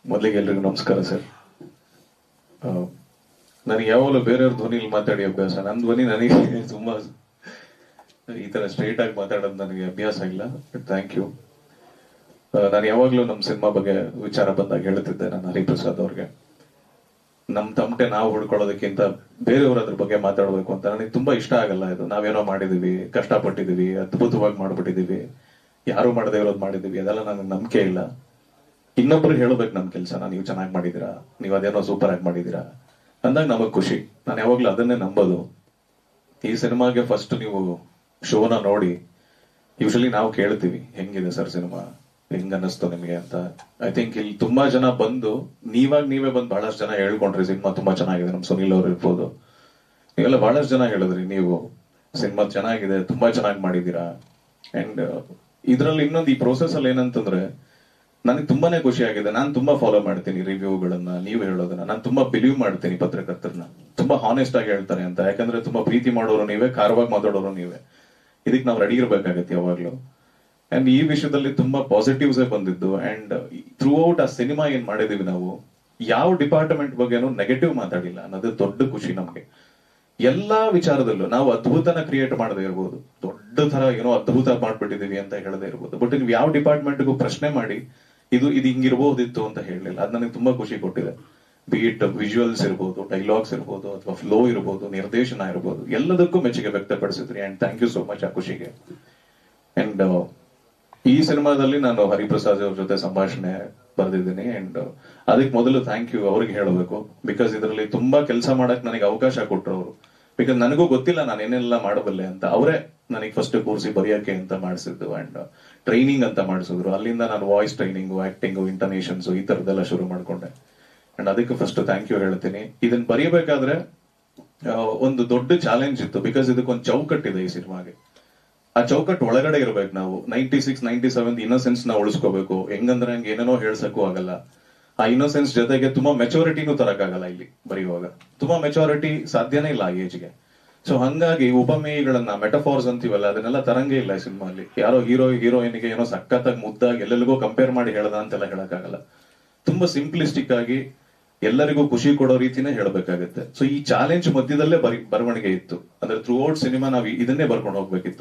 ಮೊದಲಿಗೆ ಎಲ್ರಿಗೂ ನಮಸ್ಕಾರ ಸರ್ ನನಗೆ ಯಾವಾಗಲೂ ಬೇರೆಯವ್ರ ಧ್ವನಿಲಿ ಮಾತಾಡಿ ಅಭ್ಯಾಸ ನನ್ನ ಧ್ವನಿ ನನಗೆ ತುಂಬಾ ಈ ತರ ಸ್ಟ್ರೈಟ್ ಆಗಿ ಮಾತಾಡೋದು ನನಗೆ ಅಭ್ಯಾಸ ಇಲ್ಲ ಥ್ಯಾಂಕ್ ಯು ನಾನು ಯಾವಾಗ್ಲೂ ನಮ್ಮ ಸಿನಿಮಾ ಬಗ್ಗೆ ವಿಚಾರ ಬಂದಾಗ ಹೇಳ್ತಿದ್ದೆ ನಾನು ಹರಿಪ್ರಸಾದ್ ಅವ್ರಿಗೆ ನಮ್ ತಮಟೆ ನಾವು ಹುಡ್ಕೊಳ್ಳೋದಕ್ಕಿಂತ ಬೇರೆಯವ್ರ ಅದ್ರ ಬಗ್ಗೆ ಮಾತಾಡ್ಬೇಕು ಅಂತ ನನಗೆ ತುಂಬಾ ಇಷ್ಟ ಆಗಲ್ಲ ಇದು ನಾವೇನೋ ಮಾಡಿದೀವಿ ಕಷ್ಟಪಟ್ಟಿದೀವಿ ಅದ್ಭುತವಾಗಿ ಮಾಡ್ಬಿಟ್ಟಿದೀವಿ ಯಾರು ಮಾಡದೇ ಇರೋದು ಮಾಡಿದೀವಿ ಅದೆಲ್ಲ ನನಗೆ ನಂಬಿಕೆ ಇಲ್ಲ ಇನ್ನೊಬ್ರು ಹೇಳ್ಬೇಕು ನಮ್ ಕೆಲ್ಸನ ನೀವು ಚೆನ್ನಾಗಿ ಮಾಡಿದೀರಾ ನೀವು ಅದೇನೋ ಸೂಪರ್ ಆಗಿ ಮಾಡಿದೀರಾ ಅಂದಾಗ ನಮಗ್ ಖುಷಿ ನಾನು ಯಾವಾಗ್ಲೂ ಅದನ್ನೇ ನಂಬೋದು ಈ ಸಿನಿಮಾಗೆ ಫಸ್ಟ್ ನೀವು ಶೋನ ನೋಡಿ ಯೂಶಲಿ ನಾವು ಕೇಳ್ತೀವಿ ಹೆಂಗಿದೆ ಸರ್ ಸಿನಿಮಾ ಹೆಂಗ್ ಅನ್ನಿಸ್ತು ನಿಮ್ಗೆ ಅಂತ ಐ ಥಿಂಕ್ ಇಲ್ಲಿ ತುಂಬಾ ಜನ ಬಂದು ನೀವಾಗ ನೀವೇ ಬಂದು ಬಹಳಷ್ಟು ಜನ ಹೇಳ್ಕೊಂಡ್ರಿ ಸಿನಿಮಾ ತುಂಬಾ ಚೆನ್ನಾಗಿದೆ ನಮ್ ಸುನಿಲ್ ಅವ್ರು ಇರ್ಬೋದು ನೀವೆಲ್ಲ ಬಹಳಷ್ಟು ಜನ ಹೇಳಿದ್ರಿ ನೀವು ಸಿನಿಮಾ ಚೆನ್ನಾಗಿದೆ ತುಂಬಾ ಚೆನ್ನಾಗಿ ಮಾಡಿದೀರಾ ಅಂಡ್ ಇದ್ರಲ್ಲಿ ಇನ್ನೊಂದು ಈ ಪ್ರೋಸೆಸ್ ಅಲ್ಲಿ ಏನಂತಂದ್ರೆ ನನಗೆ ತುಂಬಾನೇ ಖುಷಿ ಆಗಿದೆ ನಾನು ತುಂಬಾ ಫಾಲೋ ಮಾಡ್ತೀನಿ ರಿವ್ಯೂಗಳನ್ನ ನೀವು ಹೇಳೋದನ್ನ ನಾನು ತುಂಬಾ ಬಿಲೀವ್ ಮಾಡ್ತೀನಿ ಪತ್ರಕರ್ತರನ್ನ ತುಂಬಾ ಹಾನೆಸ್ಟ್ ಆಗಿ ಹೇಳ್ತಾರೆ ಅಂತ ಯಾಕಂದ್ರೆ ತುಂಬಾ ಪ್ರೀತಿ ಮಾಡೋರು ನೀವೇ ಕಾರವಾಗಿ ಮಾತಾಡೋರು ನೀವೇ ಇದಕ್ಕೆ ನಾವು ರೆಡಿ ಇರ್ಬೇಕಾಗತ್ತೆ ಯಾವಾಗ್ಲೂ ಅಂಡ್ ಈ ವಿಷಯದಲ್ಲಿ ತುಂಬಾ ಪಾಸಿಟಿವ್ಸ್ ಬಂದಿದ್ದು ಅಂಡ್ ಥ್ರೂ ಔಟ್ ಆ ಸಿನಿಮಾ ಏನ್ ಮಾಡಿದೀವಿ ನಾವು ಯಾವ ಡಿಪಾರ್ಟ್ಮೆಂಟ್ ಬಗ್ಗೆನೂ ನೆಗೆಟಿವ್ ಮಾತಾಡಿಲ್ಲ ಅನ್ನೋದು ದೊಡ್ಡ ಖುಷಿ ನಮ್ಗೆ ಎಲ್ಲಾ ವಿಚಾರದಲ್ಲೂ ನಾವು ಅದ್ಭುತನ ಕ್ರಿಯೇಟ್ ಮಾಡದೇ ಇರ್ಬೋದು ದೊಡ್ಡ ತರ ಏನೋ ಅದ್ಭುತ ಮಾಡ್ಬಿಟ್ಟಿದೀವಿ ಅಂತ ಹೇಳದೇ ಇರ್ಬೋದು ಬಟ್ ನೀವು ಯಾವ ಡಿಪಾರ್ಟ್ಮೆಂಟ್ಗೂ ಪ್ರಶ್ನೆ ಮಾಡಿ ಇದು ಇದು ಹಿಂಗಿರ್ಬೋದಿತ್ತು ಅಂತ ಹೇಳಲಿಲ್ಲ ಅದು ನನಗೆ ತುಂಬಾ ಖುಷಿ ಕೊಟ್ಟಿದೆ ಬೀಟ್ ವಿಜುವಲ್ಸ್ ಇರ್ಬೋದು ಡೈಲಾಗ್ಸ್ ಇರ್ಬೋದು ಅಥವಾ ಫ್ಲೋ ಇರ್ಬೋದು ನಿರ್ದೇಶನ ಇರ್ಬೋದು ಎಲ್ಲದಕ್ಕೂ ಮೆಚ್ಚುಗೆ ವ್ಯಕ್ತಪಡಿಸಿದ್ರಿ and thank you so much ಆ ಖುಷಿಗೆ ಅಂಡ್ ಈ ಸಿನಿಮಾದಲ್ಲಿ ನಾನು ಹರಿಪ್ರಸಾದ್ ಅವ್ರ ಜೊತೆ ಸಂಭಾಷಣೆ ಬರೆದಿದ್ದೀನಿ ಅಂಡ್ ಅದಕ್ಕೆ ಮೊದಲು ಥ್ಯಾಂಕ್ ಯು ಅವ್ರಿಗೆ ಹೇಳಬೇಕು ಬಿಕಾಸ್ ಇದರಲ್ಲಿ ತುಂಬಾ ಕೆಲಸ ಮಾಡಕ್ ನನಗೆ ಅವಕಾಶ ಕೊಟ್ಟರು ಅವರು ಬಿಕಾಸ್ ನನಗೂ ಗೊತ್ತಿಲ್ಲ ನಾನು ಏನೆಲ್ಲ ಮಾಡಬಲ್ಲೆ ಅಂತ ಅವರೇ ನನಗೆ ಫಸ್ಟ್ ಕೂರಿಸಿ ಬರೆಯಕ್ಕೆ ಅಂತ ಮಾಡಿಸಿದ್ದು ಅಂಡ್ ಟ್ರೈನಿಂಗ್ ಅಂತ ಮಾಡಿಸಿದ್ರು ಅಲ್ಲಿಂದ ನಾನು ವಾಯ್ಸ್ ಟ್ರೈನಿಂಗ್ ಆಕ್ಟಿಂಗ್ ಇಂಟರ್ನೇಷನ್ಸ್ ಈ ತರದೆಲ್ಲ ಶುರು ಮಾಡ್ಕೊಂಡೆ ಅಂಡ್ ಅದಕ್ಕೆ ಫಸ್ಟ್ ಥ್ಯಾಂಕ್ ಯು ಹೇಳ್ತೀನಿ ಇದನ್ನ ಬರೆಯಬೇಕಾದ್ರೆ ಆ, ಒಂದು ದೊಡ್ಡ ಚಾಲೆಂಜ್ ಇತ್ತು ಬಿಕಾಸ್ ಇದಕ್ಕೊಂದು ಚೌಕಟ್ಟಿದೆ ಈ ಸಿನಿಮಾಗೆ ಆ ಚೌಕಟ್ಟು ಒಳಗಡೆ ಇರ್ಬೇಕು ನಾವು ninety six ninety seven innocence ನ ಉಳಿಸ್ಕೋಬೇಕು ಹೆಂಗಂದ್ರೆ ಹಂಗೆ ಏನೇನೋ ಹೇಳ್ಸಕ್ಕೂ ಆಗಲ್ಲ ಆ ಇನ್ನೋಸೆನ್ಸ್ ಜೊತೆಗೆ ತುಂಬಾ ಮೆಚುರಿಟಿನೂ ತರಕ್ಕಾಗಲ್ಲ ಇಲ್ಲಿ ಬರೆಯುವಾಗ ತುಂಬಾ ಮೆಚುರಿಟಿ ಸಾಧ್ಯನೇ ಇಲ್ಲ ಆ ಏಜ್ಗೆ ಸೊ ಹಂಗಾಗಿ ಉಪಮೇಯಗಳನ್ನ ಮೆಟಫಾರ್ಸ್ ಅಂತೀವಲ್ಲ ಅದನ್ನೆಲ್ಲ ತರಂಗೇ ಇಲ್ಲ ಈ ಸಿನಿಮಾಲಿ ಯಾರೋ ಹೀರೋ ಹೀರೋಯಿನ್ಗೆ ಏನೋ ಸಖತ್ತಾಗಿ ಮುದ್ದಾಗಿ ಎಲ್ಲೆಲ್ಲಿಗೋ ಕಂಪೇರ್ ಮಾಡಿ ಹೇಳ್ದ ಅಂತೆಲ್ಲ ಹೇಳಕ್ಕಾಗಲ್ಲ ತುಂಬಾ ಸಿಂಪ್ಲಿಸ್ಟಿಕ್ ಆಗಿ ಎಲ್ಲರಿಗೂ ಖುಷಿ ಕೊಡೋ ರೀತಿನೇ ಹೇಳ್ಬೇಕಾಗತ್ತೆ ಸೊ ಈ ಚಾಲೆಂಜ್ ಮಧ್ಯದಲ್ಲೇ ಬರಿ ಬರವಣಿಗೆ ಇತ್ತು ಅಂದ್ರೆ ಥ್ರೂ ಔಟ್ ಸಿನಿಮಾ ನಾವು ಇದನ್ನೇ ಬರ್ಕೊಂಡು ಹೋಗ್ಬೇಕಿತ್ತು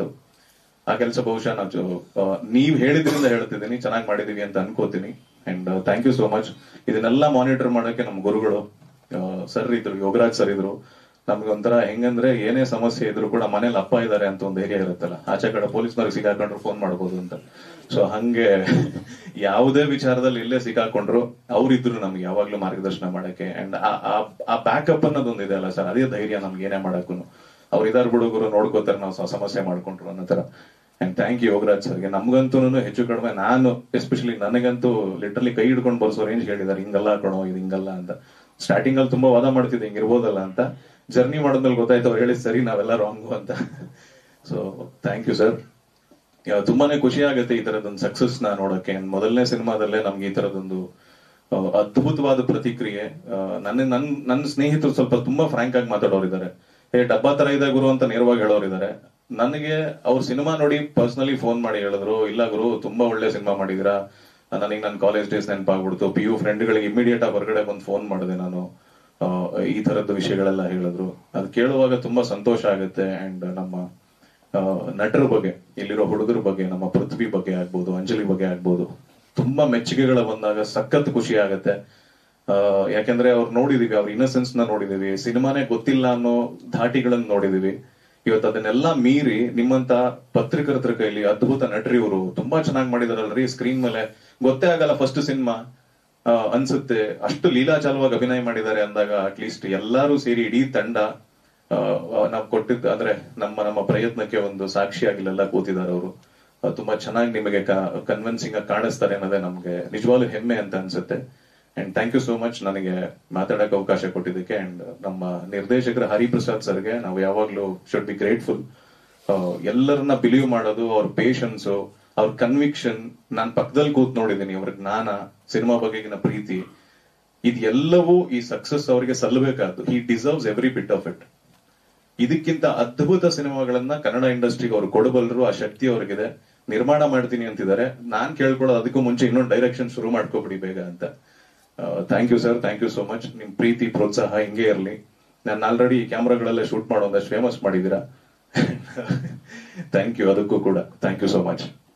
ಆ ಕೆಲಸ ಬಹುಶಃ ನಾವು ಜೊ- ಆ, ನೀವ್ ಹೇಳಿದ್ರಿಂದ ಹೇಳ್ತಿದ್ದೀನಿ ಚೆನ್ನಾಗಿ ಮಾಡಿದೀವಿ ಅಂತ ಅನ್ಕೋತೀನಿ and thank you so much ಇದನ್ನೆಲ್ಲ ಮಾನಿಟರ್ ಮಾಡಕ್ಕೆ ನಮ್ಮ ಗುರುಗಳು ಸರ್ ಇದ್ರು ಯೋಗರಾಜ್ ಸರ್ ಇದ್ರು ನಮ್ಗೆ ಒಂಥರ ಹೆಂಗಂದ್ರೆ ಏನೇ ಸಮಸ್ಯೆ ಇದ್ರು ಕೂಡ ಮನೇಲಿ ಅಪ್ಪ ಇದಾರೆ ಅಂತ ಒಂದು ಧೈರ್ಯ ಇರುತ್ತಲ್ಲ ಆಚೆ ಕಡೆ ಪೊಲೀಸ್ನವ್ರಿಗೆ ಸಿಗಾಕೊಂಡ್ರು ಫೋನ್ ಮಾಡ್ಬೋದು ಅಂತ ಸೊ ಹಂಗೆ ಯಾವುದೇ ವಿಚಾರದಲ್ಲಿ ಇಲ್ಲೇ ಸಿಕ್ಕಾಕೊಂಡ್ರು ಅವ್ರಿದ್ರು ನಮ್ಗೆ ಯಾವಾಗ್ಲೂ ಮಾರ್ಗದರ್ಶನ ಮಾಡಕ್ಕೆ ಅಂಡ್ ಆ ಬ್ಯಾಕಪ್ ಅನ್ನೋದೊಂದು ಇದೆ ಅಲ್ಲ ಸರ್ ಅದೇ ಧೈರ್ಯ ನಮ್ಗೆ ಏನೇ ಮಾಡಕ್ಕೂ ಅವ್ರು ಇದಾರ್ ಹುಡುಗರು ನೋಡ್ಕೋತಾರೆ ನಾವು ಸ- ಸಮಸ್ಯೆ ಮಾಡ್ಕೊಂಡ್ರು ಅನ್ನೋ ತರ ಅಂಡ್ ಥ್ಯಾಂಕ್ ಯು ಯೋಗರಾಜ್ ಸರ್ಗೆ ನಮ್ಗಂತೂ ಹೆಚ್ಚು ಕಡಿಮೆ ನಾನು ಎಸ್ಪೆಷಲಿ ನನಗಂತೂ ಲಿಟ್ರಲಿ ಕೈ ಹಿಡ್ಕೊಂಡು ಬರ್ಸೋ ರೇಂಜ್ ಹೇಳಿದಾರೆ ಹಿಂಗಲ್ಲ ಕಣೋ ಇದು ಹಿಂಗಲ್ಲ ಅಂತ ಸ್ಟಾರ್ಟಿಂಗ್ ಅಲ್ಲಿ ತುಂಬಾ ವಾದ ಮಾಡ್ತಿದ್ದೆ ಹಿಂಗಿರ್ಬೋದಲ್ಲ ಅಂತ ಜರ್ನಿ ಮಾಡಿದ್ಮೇಲೆ ಗೊತ್ತಾಯ್ತು ಅವ್ರು ಹೇಳಿದ್ ಸರಿ ನಾವೆಲ್ಲ ರಾಂಗು ಅಂತ ಸೊ ಥ್ಯಾಂಕ್ ಯು ಸರ್ ಯಾ- ತುಂಬಾನೇ ಖುಷಿ ಆಗುತ್ತೆ ಈ ತರದೊಂದು ಸಕ್ಸಸ್ ನ ನೋಡಕ್ಕೆ ಮೊದಲನೇ ಸಿನಿಮಾದಲ್ಲೇ ನಮ್ಗೆ ಈ ತರದೊಂದು ಆ, ಅದ್ಭುತವಾದ ಪ್ರತಿಕ್ರಿಯೆ ಆ, ನನ್ನ ನನ್ ನನ್ನ ಸ್ನೇಹಿತರು ಸ್ವಲ್ಪ ತುಂಬಾ ಫ್ರಾಂಕ್ ಆಗಿ ಮಾತಾಡೋರಿದ್ದಾರೆ ಏ ಡಬ್ಬಾ ತರ ಇದೆ ಗುರು ಅಂತ ನೇರವಾಗಿ ಹೇಳೋರಿದ್ದಾರೆ ನನಗೆ ಅವ್ರ ಸಿನಿಮಾ ನೋಡಿ ಪರ್ಸನಲಿ ಫೋನ್ ಮಾಡಿ ಹೇಳಿದ್ರು ಇಲ್ಲ ಗುರು ತುಂಬಾ ಒಳ್ಳೆ ಸಿನಿಮಾ ಮಾಡಿದೀರಾ ನನಗೆ ನನ್ನ ಕಾಲೇಜ್ ಡೇಸ್ ನೆನಪಾಗ್ಬಿಡ್ತು ಪಿ ಯು ಫ್ರೆಂಡ್ಗಳಿಗೆ ಇಮಿಡಿಯೇಟ್ ಆಗಿ ಹೊರಗಡೆ ಬಂದು ಫೋನ್ ಮಾಡಿದೆ ನಾನು ಆ, ಈ ತರದ್ದು ವಿಷಯಗಳೆಲ್ಲ ಹೇಳಿದ್ರು ಅದು ಕೇಳುವಾಗ ತುಂಬಾ ಸಂತೋಷ ಆಗುತ್ತೆ ಅಂಡ್ ನಮ್ಮ ಆ, ನಟರ ಬಗ್ಗೆ ಇಲ್ಲಿರೋ ಹುಡುಗರ ಬಗ್ಗೆ ನಮ್ಮ ಪೃಥ್ವಿ ಬಗ್ಗೆ ಆಗ್ಬೋದು ಅಂಜಲಿ ಬಗ್ಗೆ ಆಗ್ಬೋದು ತುಂಬಾ ಮೆಚ್ಚುಗೆಗಳ ಬಂದಾಗ ಸಖತ್ ಖುಷಿ ಆಗತ್ತೆ ಆ, ಯಾಕೆಂದ್ರೆ ಅವ್ರು ನೋಡಿದೀವಿ ಅವ್ರ ಇನ್ನಸೆನ್ಸ್ ನ ನೋಡಿದೀವಿ ಸಿನಿಮಾನೇ ಗೊತ್ತಿಲ್ಲ ಅನ್ನೋ ಧಾಟಿಗಳನ್ನ ನೋಡಿದೀವಿ ಇವತ್ತು ಅದನ್ನೆಲ್ಲ ಮೀರಿ ನಿಮ್ಮಂತ ಪತ್ರಕರ್ತರ ಕೈಲಿ ಅದ್ಭುತ ನಟರಿ ಇವರು ತುಂಬಾ ಚೆನ್ನಾಗಿ ಮಾಡಿದಾರಲ್ರಿ ಸ್ಕ್ರೀನ್ ಮೇಲೆ ಗೊತ್ತೇ ಆಗಲ್ಲ ಫಸ್ಟ್ ಸಿನಿಮಾ ಅನ್ಸುತ್ತೆ ಅಷ್ಟು ಲೀಲಾಚಾಲವಾಗಿ ಅಭಿನಯ ಮಾಡಿದ್ದಾರೆ ಅಂದಾಗ ಅಟ್ಲೀಸ್ಟ್ ಎಲ್ಲರೂ ಸೇರಿ ಇಡೀ ತಂಡ ನಾವು ಕೊಟ್ಟಿದ್ದ ಅಂದ್ರೆ ನಮ್ಮ ನಮ್ಮ ಪ್ರಯತ್ನಕ್ಕೆ ಒಂದು ಸಾಕ್ಷಿಯಾಗಿ ಇಲ್ಲೆಲ್ಲ ಕೂತಿದ್ದಾರೆ ಅವರು ತುಂಬಾ ಚೆನ್ನಾಗಿ ನಿಮಗೆ ಕನ್ವಿನ್ಸಿಂಗ್ ಆಗಿ ಕಾಣಿಸ್ತಾರೆ ಅನ್ನೋದೇ ನಮ್ಗೆ ನಿಜವಾಗ್ಲೂ ಹೆಮ್ಮೆ ಅಂತ ಅನ್ಸುತ್ತೆ and thank you so much ನನಗೆ ಮಾತಾಡಕ್ಕೆ ಅವಕಾಶ ಕೊಟ್ಟಿದ್ದಕ್ಕೆ ಅಂಡ್ ನಮ್ಮ ನಿರ್ದೇಶಕರ ಹರಿಪ್ರಸಾದ್ ಸರ್ಗೆ ನಾವು ಯಾವಾಗ್ಲೂ ಶುಡ್ ಬಿ ಗ್ರೇಟ್ಫುಲ್ ಎಲ್ಲರನ್ನ ಬಿಲೀವ್ ಮಾಡೋದು ಅವ್ರ ಪೇಷನ್ಸ್ ಅವ್ರ ಕನ್ವಿಕ್ಷನ್ ನಾನ್ ಪಕ್ಕದಲ್ಲಿ ಕೂತ್ ನೋಡಿದ್ದೀನಿ ಅವ್ರ ಜ್ಞಾನ ಸಿನಿಮಾ ಬಗೆಗಿನ ಪ್ರೀತಿ ಇದೆಲ್ಲವೂ ಈ ಸಕ್ಸಸ್ ಅವರಿಗೆ ಸಲ್ಲಬೇಕಾದ್ದು he deserves every bit of it ಇದಕ್ಕಿಂತ ಅದ್ಭುತ ಸಿನಿಮಾಗಳನ್ನ ಕನ್ನಡ ಇಂಡಸ್ಟ್ರಿಗೆ ಅವ್ರು ಕೊಡಬಲ್ಲರು ಆ ಶಕ್ತಿ ಅವ್ರಿಗಿದೆ ನಿರ್ಮಾಣ ಮಾಡ್ತೀನಿ ಅಂತಿದ್ದಾರೆ ನಾನ್ ಕೇಳ್ಕೊಳ್ಳೋದು ಅದಕ್ಕೂ ಮುಂಚೆ ಇನ್ನೊಂದು ಡೈರೆಕ್ಷನ್ ಶುರು ಮಾಡ್ಕೋಬಿಡಿ ಬೇಗ ಅಂತ thank you sir thank you so much ನಿಮ್ ಪ್ರೀತಿ ಪ್ರೋತ್ಸಾಹ ಹಿಂಗೆ ಇರಲಿ ನಾನು ಆಲ್ರೆಡಿ ಕ್ಯಾಮ್ರಾಗಳೆಲ್ಲ ಶೂಟ್ ಮಾಡೋ ಒಂದಷ್ಟು ಫೇಮಸ್ ಮಾಡಿದ್ದೀರಾ ಥ್ಯಾಂಕ್ ಯು ಅದಕ್ಕೂ ಕೂಡ ಥ್ಯಾಂಕ್ ಯು ಸೋ ಮಚ್